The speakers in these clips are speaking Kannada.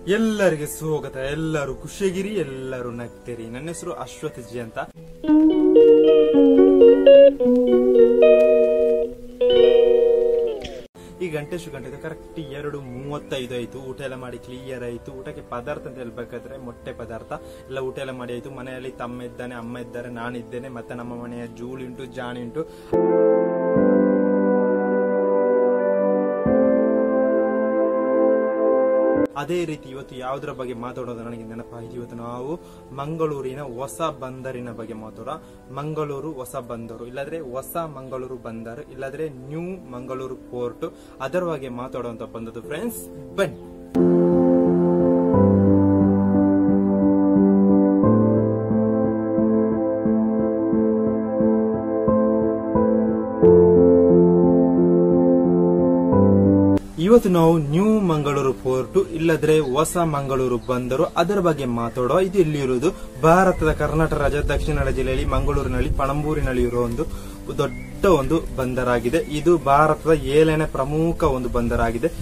ಎಲ್ಲರಿಗೆ ಸ್ವಾಗತ ಎಲ್ಲರೂ ಖುಷಿಯಾಗಿರಿ ಎಲ್ಲರೂ ನಗ್ತೀರಿ ನನ್ನ ಹೆಸರು ಅಶ್ವಥ್ ಜಿ ಅಂತ ಈ ಗಂಟೆ ಶು ಗಂಟೆ ಕರೆಕ್ಟ್ ಎರಡು ಮೂವತ್ತೈದು ಆಯ್ತು ಊಟ ಎಲ್ಲ ಮಾಡಿ ಕ್ಲಿಯರ್ ಆಯ್ತು ಊಟಕ್ಕೆ ಪದಾರ್ಥ ಅಂತ ಹೇಳ್ಬೇಕಾದ್ರೆ ಮೊಟ್ಟೆ ಪದಾರ್ಥ ಎಲ್ಲ ಊಟ ಎಲ್ಲ ಮಾಡಿ ಆಯ್ತು ಮನೆಯಲ್ಲಿ ತಮ್ಮ ಇದ್ದಾನೆ ಅಮ್ಮ ಇದ್ದಾರೆ ನಾನಿದ್ದೇನೆ ಮತ್ತೆ ನಮ್ಮ ಮನೆಯ ಜೂಲ್ ಉಂಟು ಜಾಣಿ ಉಂಟು ಅದೇ ರೀತಿ ಇವತ್ತು ಯಾವುದರ ಬಗ್ಗೆ ಮಾತಾಡೋದು ನನಗೆ ನೆನಪಾಯಿತು ಇವತ್ತು ನಾವು ಮಂಗಳೂರಿನ ಹೊಸ ಬಂದರಿನ ಬಗ್ಗೆ ಮಾತಾಡೋಣ ಮಂಗಳೂರು ಹೊಸ ಬಂದರು ಇಲ್ಲಾದ್ರೆ ಹೊಸ ಮಂಗಳೂರು ಬಂದರು ಇಲ್ಲಾದ್ರೆ ನ್ಯೂ ಮಂಗಳೂರು ಪೋರ್ಟ್ ಅದರ ಬಗ್ಗೆ ಮಾತಾಡುವಂತ ಬಂದದ್ದು ಫ್ರೆಂಡ್ಸ್ ಬನ್ನಿ ಇವತ್ತು ನಾವು ನ್ಯೂ ಮಂಗಳೂರು ಪೋರ್ಟ್ ಇಲ್ಲದ್ರೆ ಹೊಸ ಮಂಗಳೂರು ಬಂದರು ಅದರ ಬಗ್ಗೆ ಮಾತಾಡುವ ಇದು ಎಲ್ಲಿರುವುದು ಭಾರತದ ಕರ್ನಾಟಕ ರಾಜ್ಯದ ದಕ್ಷಿಣ ಕನ್ನಡ ಜಿಲ್ಲೆಯಲ್ಲಿ ಮಂಗಳೂರಿನಲ್ಲಿ ಪಣಂಬೂರಿನಲ್ಲಿ ಇರುವ ಒಂದು ದೊಡ್ಡ ಒಂದು ಬಂದರಾಗಿದೆ ಇದು ಭಾರತದ ಏಳನೇ ಪ್ರಮುಖ ಒಂದು ಬಂದರಾಗಿದೆ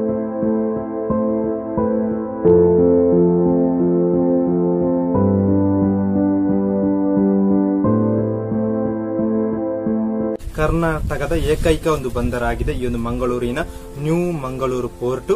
ಕರ್ನಾಟಕದ ಏಕೈಕ ಒಂದು ಬಂದರಾಗಿದೆ ಈ ಒಂದು ಮಂಗಳೂರಿನ new Mangaluru port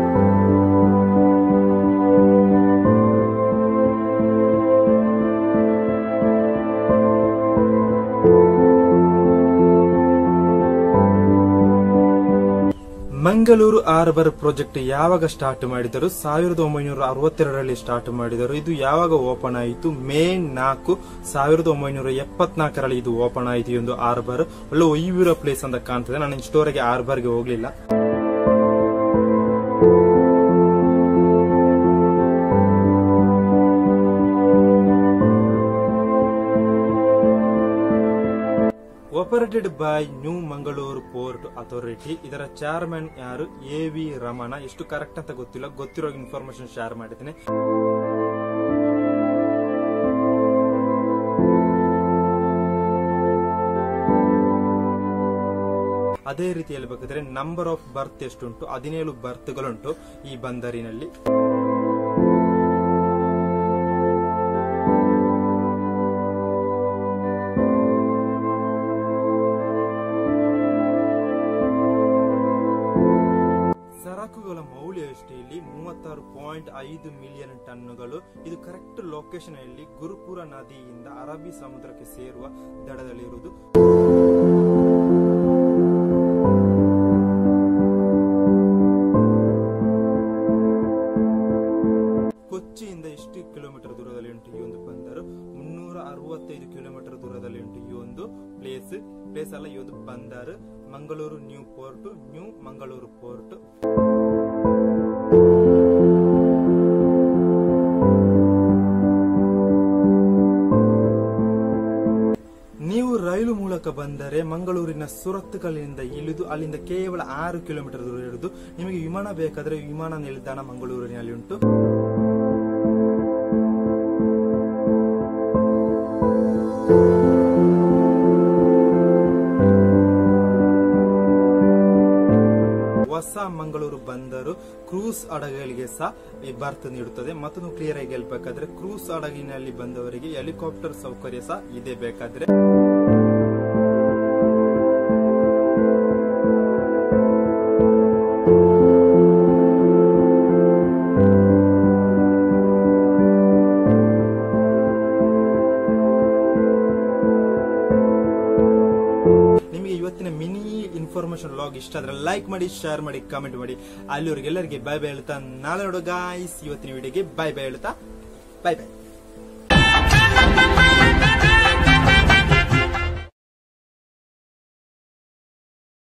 Mangaluru harbour project ಯಾವಾಗ ಸ್ಟಾರ್ಟ್ ಮಾಡಿದರು ಸಾವಿರದ ಒಂಬೈನೂರ ಅರವತ್ತೆರಡರಲ್ಲಿ ಸ್ಟಾರ್ಟ್ ಮಾಡಿದರು ಇದು ಯಾವಾಗ ಓಪನ್ ಆಯಿತು ಮೇ ನಾಲ್ಕು ಸಾವಿರದ ಒಂಬೈನೂರ ಎಪ್ಪತ್ನಾಲ್ಕರಲ್ಲಿ ಇದು ಓಪನ್ ಆಯಿತು ಈ ಒಂದು ಹಾರ್ಬರ್ ಒಳ್ಳೆ ಒಯ್ಯೂರ ಪ್ಲೇಸ್ ಅಂತ ಕಾಣ್ತದೆ ನಾನು ಇಷ್ಟೋರೆಗೆ ಹಾರ್ಬರ್ಗೆ ಹೋಗ್ಲಿಲ್ಲ operated by new Mangaluru port authority ಇದರ ಚೇರ್ಮನ್ ಯಾರು ಎ ವಿ ರಮಣ ಎಷ್ಟು ಕರೆಕ್ಟ್ ಅಂತ ಗೊತ್ತಿಲ್ಲ ಗೊತ್ತಿರೋ ಇನ್ಫಾರ್ಮೇಶನ್ ಶೇರ್ ಮಾಡಿದ್ದೀನಿ ಅದೇ ರೀತಿ ಹೇಳ್ಬೇಕಾದ್ರೆ ನಂಬರ್ ಆಫ್ ಬರ್ತ್ ಎಷ್ಟುಂಟು ಹದಿನೇಳು ಬರ್ತ್ಗಳುಂಟು ಈ ಬಂದರಿನಲ್ಲಿ ಸರಕುಗಳ ಮೌಲ್ಯ ಎಷ್ಟು ಇಲ್ಲಿ ಮೂವತ್ತಾರು ಪಾಯಿಂಟ್ ಐದು ಮಿಲಿಯನ್ ಟನ್ನುಗಳು ಇದು ಕರೆಕ್ಟ್ ಲೊಕೇಶನ್ ಅಲ್ಲಿ ಗುರುಪುರ ನದಿಯಿಂದ ಅರಬ್ಬಿ ಸಮುದ್ರಕ್ಕೆ ಸೇರುವ ದಡದಲ್ಲಿರುವುದು ಕೊಚ್ಚಿಯಿಂದ ಎಷ್ಟು ಕಿಲೋಮೀಟರ್ ದೂರದಲ್ಲಿ ಉಂಟು ಈ ಒಂದು ಬಂದರು ಮುನ್ನೂರ ಅರವತ್ತೈದು ಕಿಲೋಮೀಟರ್ ದೂರದಲ್ಲಿ ಉಂಟು ಈ ಒಂದು ಪ್ಲೇಸ್ ಪ್ಲೇಸ್ ಅಲ್ಲ ಈ ಒಂದು ಬಂದರು Mangaluru new port new Mangaluru port ನೀವು ರೈಲು ಮೂಲಕ ಬಂದರೆ ಮಂಗಳೂರಿನ ಸುರತ್ಕಲ್ಲಿಂದ ಇಳಿದು ಅಲ್ಲಿಂದ ಕೇವಲ ಆರು ಕಿಲೋಮೀಟರ್ ದೂರ ಇರುವುದು ನಿಮಗೆ ವಿಮಾನ ಬೇಕಾದರೆ ವಿಮಾನ ನಿಲ್ದಾಣ ಮಂಗಳೂರಿನಲ್ಲಿ ಉಂಟು ಹೊಸ ಮಂಗಳೂರು ಬಂದರು ಕ್ರೂಸ್ ಹಡಗುಗಳಿಗೆ ಸಹ ಈ ಬರ್ತ್ ನೀಡುತ್ತದೆ ಮತ್ತೊಂದು ಕ್ಲಿಯರ್ ಆಗಿ ಹೇಳ್ಬೇಕಾದ್ರೆ ಕ್ರೂಸ್ ಹಡಗಿನಲ್ಲಿ ಬಂದವರಿಗೆ ಹೆಲಿಕಾಪ್ಟರ್ ಸೌಕರ್ಯ ಸಹ ಇದೆ ಬೇಕಾದ್ರೆ ನಿಮಗೆ ಇವತ್ತಿನ ಮಿನಿ ಇನ್ಫಾರ್ಮೇಶನ್ ಲಾಗ್ ಇಷ್ಟ ಆದ್ರೆ ಲೈಕ್ ಮಾಡಿ ಶೇರ್ ಮಾಡಿ ಕಾಮೆಂಟ್ ಮಾಡಿ ಅಲ್ಲಿವರೆಗೆ ಎಲ್ಲರಿಗೆ ಬೈ ಬೈ ಹೇಳ್ತಾ ನಾಳೆ ನೋಡೋ ಗಾಯ್ಸ್ ಇವತ್ತಿನ ವಿಡಿಯೋಗೆ ಬೈ ಬೈ ಹೇಳ್ತಾ ಬೈ ಬೈ